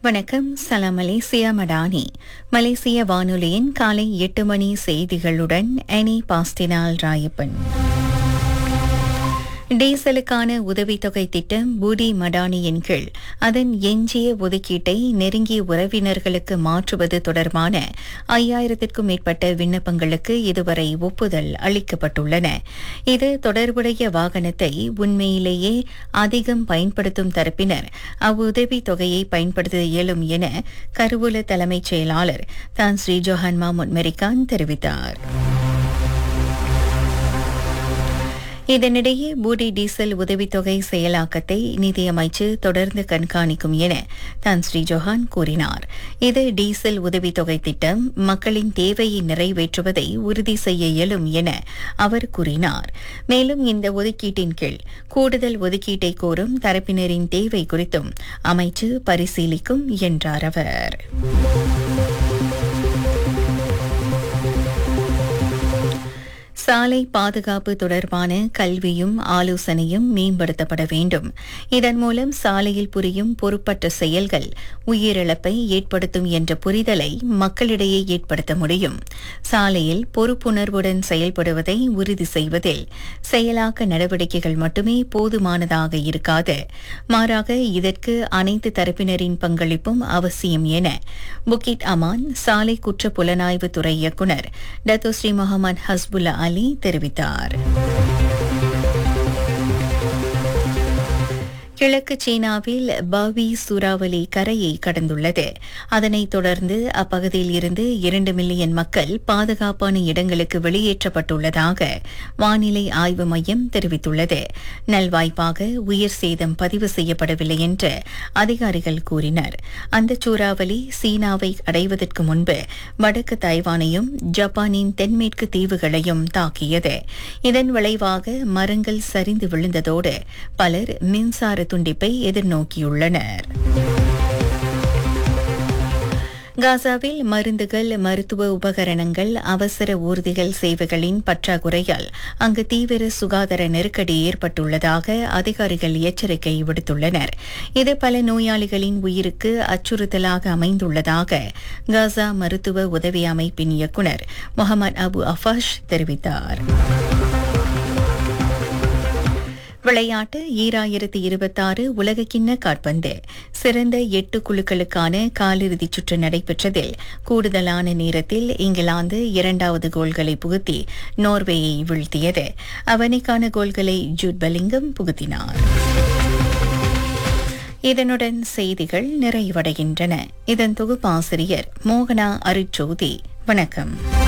வணக்கம் சலாம் மலேசியா மடானி மலேசிய வானொலியின் காலை எட்டு மணி செய்திகளுடன் அனி பாஸ்டினால் ராயப்பன் டீசலுக்கான உதவித்தொகை திட்டம் பூடி மடானியின் கீழ் அதன் எஞ்சிய ஒதுக்கீட்டை நெருங்கிய உறவினர்களுக்கு மாற்றுவது தொடர்பான ஐயாயிரத்திற்கும் மேற்பட்ட விண்ணப்பங்களுக்கு இதுவரை ஒப்புதல் அளிக்கப்பட்டுள்ளன இது தொடர்புடைய வாகனத்தை உண்மையிலேயே அதிகம் பயன்படுத்தும் தரப்பினர் அவ்வுதவித் தொகையை பயன்படுத்த இயலும் என கருவூல தலைமைச் செயலாளர் தான் ஸ்ரீ ஜோஹான் மாமுன் மெரிகான் தெரிவித்தார் இதனிடையே பூடி டீசல் உதவித்தொகை செயலாக்கத்தை நிதியமைச்சு தொடர்ந்து கண்காணிக்கும் என தான் ஸ்ரீ ஜோஹான் கூறினார் இது டீசல் உதவித்தொகை திட்டம் மக்களின் தேவையை நிறைவேற்றுவதை உறுதி செய்ய இயலும் என அவர் கூறினார் மேலும் இந்த ஒதுக்கீட்டின் கீழ் கூடுதல் ஒதுக்கீட்டை கோரும் தரப்பினரின் தேவை குறித்தும் அமைச்சு பரிசீலிக்கும் என்றார் அவர் சாலை பாதுகாப்பு தொடர்பான கல்வியும் ஆலோசனையும் மேம்படுத்தப்பட வேண்டும் இதன் மூலம் சாலையில் புரியும் பொறுப்பற்ற செயல்கள் உயிரிழப்பை ஏற்படுத்தும் என்ற புரிதலை மக்களிடையே ஏற்படுத்த முடியும் சாலையில் பொறுப்புணர்வுடன் செயல்படுவதை உறுதி செய்வதில் செயலாக்க நடவடிக்கைகள் மட்டுமே போதுமானதாக இருக்காது மாறாக இதற்கு அனைத்து தரப்பினரின் பங்களிப்பும் அவசியம் என புக்கிட் அமான் சாலை குற்ற புலனாய்வு துறை இயக்குநர் Dato Sri Mohamad Hasbullah Ali தெரிவித்தார் கிழக்கு சீனாவில் பாவி சூறாவளி கரையை கடந்துள்ளது அதனைத் தொடர்ந்து அப்பகுதியில் இருந்து இரண்டு மில்லியன் மக்கள் பாதுகாப்பான இடங்களுக்கு வெளியேற்றப்பட்டுள்ளதாக வானிலை ஆய்வு மையம் தெரிவித்துள்ளது நல்வாய்ப்பாக உயிர் சேதம் பதிவு செய்யப்படவில்லை என்று அதிகாரிகள் கூறினர் அந்த சூறாவளி சீனாவை அடைவதற்கு முன்பு வடக்கு தைவானையும் ஜப்பானின் தென்மேற்கு தீவுகளையும் தாக்கியது இதன் விளைவாக மரங்கள் சரிந்து விழுந்ததோடு பலர் மின்சார துண்டிப்பை எதிர்நோக்கியுள்ளனர் காசாவில் மருந்துகள் மருத்துவ உபகரணங்கள் அவசர ஊர்திகள் சேவைகளின் பற்றாக்குறையால் அங்கு தீவிர சுகாதார நெருக்கடி ஏற்பட்டுள்ளதாக அதிகாரிகள் எச்சரிக்கை விடுத்துள்ளனர் இது பல நோயாளிகளின் உயிருக்கு அச்சுறுத்தலாக அமைந்துள்ளதாக காசா மருத்துவ உதவி அமைப்பின் இயக்குநர் முகமது அபு அஃபாஷ் தெரிவித்தார் விளையாட்டு ஈராயிரத்தி இருபத்தாறு உலகக்கிண்ண காட்பந்து சிறந்த எட்டு குழுக்களுக்கான காலிறுதிச் சுற்று நடைபெற்றதில் கூடுதலான நேரத்தில் இங்கிலாந்து இரண்டாவது கோல்களை புகுத்தி நோர்வேயை வீழ்த்தியது அவனைக்கான கோல்களை ஜூட் பலிங்கம் புகுத்தினார் இதனுடன் செய்திகள் நிறைவடைகின்றன இதன் தொகுப்பாசிரியர் மோகனா அருட்சோதி வணக்கம்